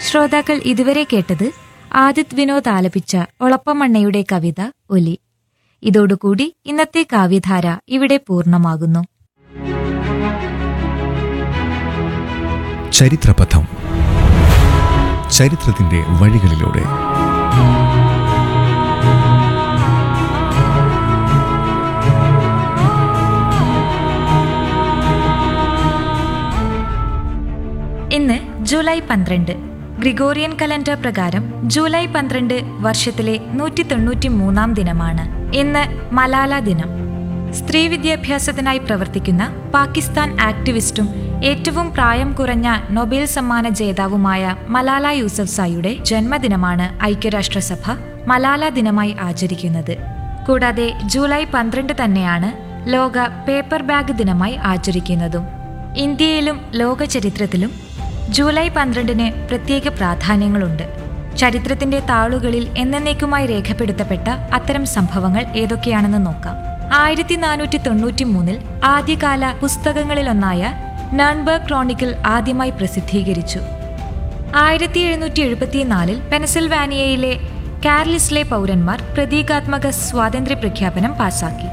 ശ്രോതാക്കൾ ഇതുവരെ കേട്ടത് ആദിത് വിനോദ് ആലപിച്ച ഒളപ്പമണ്ണയുടെ കവിത ഒലി ഇതോടുകൂടി ഇന്നത്തെ കാവ്യധാര ഇവിടെ പൂർണ്ണമാകുന്നു ചരിത്രപഥം ചരിത്രത്തിന്റെ വഴികളിലൂടെ ഇന്ന് ജൂലൈ പന്ത്രണ്ട് ഗ്രിഗോറിയൻ കലണ്ടർ പ്രകാരം ജൂലൈ പന്ത്രണ്ട് വർഷത്തിലെ നൂറ്റി തൊണ്ണൂറ്റി മൂന്നാം ദിനമാണ് ഇന്ന് മലാല ദിനം സ്ത്രീ വിദ്യാഭ്യാസത്തിനായി പ്രവർത്തിക്കുന്ന പാകിസ്ഥാൻ ആക്ടിവിസ്റ്റും ഏറ്റവും പ്രായം കുറഞ്ഞ നൊബേൽ സമ്മാന ജേതാവുമായ മലാല യൂസഫ്സായിയുടെ ജന്മദിനമാണ് ഐക്യരാഷ്ട്രസഭ മലാല ദിനമായി ആചരിക്കുന്നത് കൂടാതെ ജൂലൈ പന്ത്രണ്ട് തന്നെയാണ് ലോക പേപ്പർ ബാഗ് ദിനമായി ആചരിക്കുന്നതും ഇന്ത്യയിലും ലോക ചരിത്രത്തിലും ജൂലൈ പന്ത്രണ്ടിന് പ്രത്യേക പ്രാധാന്യങ്ങളുണ്ട് ചരിത്രത്തിന്റെ താളുകളിൽ എന്നേക്കുമായി രേഖപ്പെടുത്തപ്പെട്ട അത്തരം സംഭവങ്ങൾ ഏതൊക്കെയാണെന്ന് നോക്കാം ആയിരത്തി നാനൂറ്റി തൊണ്ണൂറ്റി മൂന്നിൽ ആദ്യകാല പുസ്തകങ്ങളിലൊന്നായ നൺബർഗ് ക്രോണിക്കിൾ ആദ്യമായി പ്രസിദ്ധീകരിച്ചു ആയിരത്തി എഴുന്നൂറ്റി എഴുപത്തിനാലിൽ പെൻസിൽവാനിയയിലെ കാർലിസ്ലെ പൗരന്മാർ പ്രതീകാത്മക സ്വാതന്ത്ര്യ പ്രഖ്യാപനം പാസാക്കി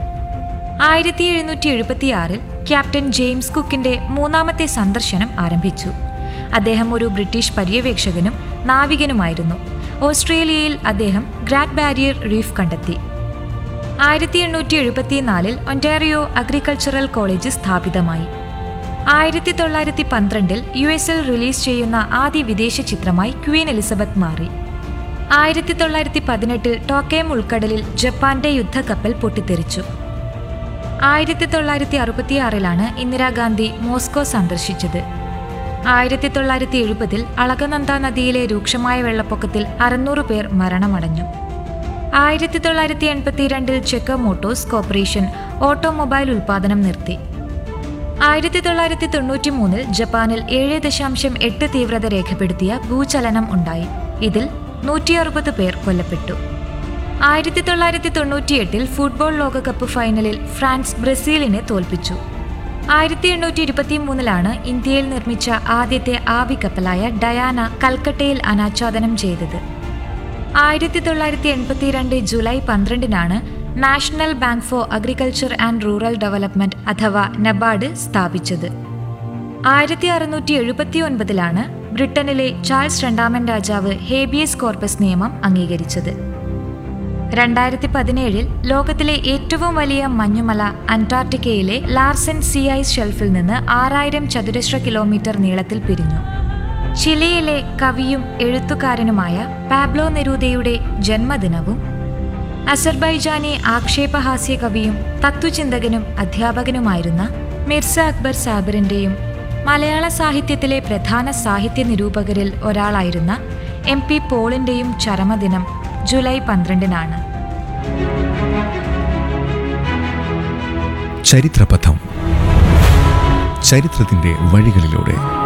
ആയിരത്തി എഴുന്നൂറ്റി എഴുപത്തിയാറിൽ ക്യാപ്റ്റൻ ജെയിംസ് കുക്കിന്റെ മൂന്നാമത്തെ സന്ദർശനം ആരംഭിച്ചു അദ്ദേഹം ഒരു ബ്രിട്ടീഷ് പര്യവേക്ഷകനും നാവികനുമായിരുന്നു ഓസ്ട്രേലിയയിൽ അദ്ദേഹം ഗ്രാറ്റ് ബാരിയർ റീഫ് കണ്ടെത്തി ആയിരത്തി എണ്ണൂറ്റി എഴുപത്തിനാലിൽ ഒന്റാറിയോ അഗ്രികൾച്ചറൽ കോളേജ് സ്ഥാപിതമായി ആയിരത്തി തൊള്ളായിരത്തി പന്ത്രണ്ടിൽ യു എസിൽ റിലീസ് ചെയ്യുന്ന ആദ്യ വിദേശ ചിത്രമായി ക്വീൻ എലിസബത്ത് മാറി ആയിരത്തി തൊള്ളായിരത്തി പതിനെട്ടിൽ ടോക്കേം ഉൾക്കടലിൽ ജപ്പാന്റെ യുദ്ധക്കപ്പൽ പൊട്ടിത്തെറിച്ചു ആയിരത്തി തൊള്ളായിരത്തി അറുപത്തിയാറിലാണ് ഇന്ദിരാഗാന്ധി മോസ്കോ സന്ദർശിച്ചത് ആയിരത്തി തൊള്ളായിരത്തി എഴുപതിൽ അളകനന്ദ നദിയിലെ രൂക്ഷമായ വെള്ളപ്പൊക്കത്തിൽ അറുന്നൂറ് പേർ മരണമടഞ്ഞു ആയിരത്തി തൊള്ളായിരത്തി എൺപത്തിരണ്ടിൽ ചെക്ക് മോട്ടോഴ്സ് കോർപ്പറേഷൻ ഓട്ടോമൊബൈൽ ഉൽപ്പാദനം നിർത്തി ആയിരത്തി തൊള്ളായിരത്തി തൊണ്ണൂറ്റി മൂന്നിൽ ജപ്പാനിൽ ഏഴ് ദശാംശം എട്ട് തീവ്രത രേഖപ്പെടുത്തിയ ഭൂചലനം ഉണ്ടായി ഇതിൽ നൂറ്റി അറുപത് പേർ കൊല്ലപ്പെട്ടു ആയിരത്തി തൊള്ളായിരത്തി തൊണ്ണൂറ്റിയെട്ടിൽ ഫുട്ബോൾ ലോകകപ്പ് ഫൈനലിൽ ഫ്രാൻസ് ബ്രസീലിനെ തോൽപ്പിച്ചു ആയിരത്തി എണ്ണൂറ്റി ഇരുപത്തി മൂന്നിലാണ് ഇന്ത്യയിൽ നിർമ്മിച്ച ആദ്യത്തെ ആവിക്കപ്പലായ ഡയാന കൽക്കട്ടയിൽ അനാച്ഛാദനം ചെയ്തത് ആയിരത്തി തൊള്ളായിരത്തി എൺപത്തിരണ്ട് ജൂലൈ പന്ത്രണ്ടിനാണ് national bank for agriculture and rural development അഥവാ നബാർഡ് സ്ഥാപിച്ചത് ആയിരത്തി അറുന്നൂറ്റി എഴുപത്തി ഒൻപതിലാണ് ബ്രിട്ടനിലെ ചാൾസ് രണ്ടാമൻ രാജാവ് ഹേബിയസ് കോർപ്പസ് നിയമം അംഗീകരിച്ചത് രണ്ടായിരത്തി പതിനേഴിൽ ലോകത്തിലെ ഏറ്റവും വലിയ മഞ്ഞുമല അന്റാർട്ടിക്കയിലെ ലാർസൻ സി ഐസ് ഷെൽഫിൽ നിന്ന് ആറായിരം ചതുരശ്ര കിലോമീറ്റർ നീളത്തിൽ പിരിഞ്ഞു ചിലിയിലെ കവിയും എഴുത്തുകാരനുമായ പാബ്ലോ നെരൂദയുടെ ജന്മദിനവും അസർബൈജാനി ആക്ഷേപഹാസ്യ കവിയും തത്വചിന്തകനും അധ്യാപകനുമായിരുന്ന മിർസ അക്ബർ സാബിറിന്റെയും മലയാള സാഹിത്യത്തിലെ പ്രധാന സാഹിത്യ നിരൂപകരിൽ ഒരാളായിരുന്ന എം പി പോളിന്റെയും ചരമദിനം ജൂലൈ പന്ത്രണ്ടിനാണ് ചരിത്രപഥം ചരിത്രത്തിന്റെ വഴികളിലൂടെ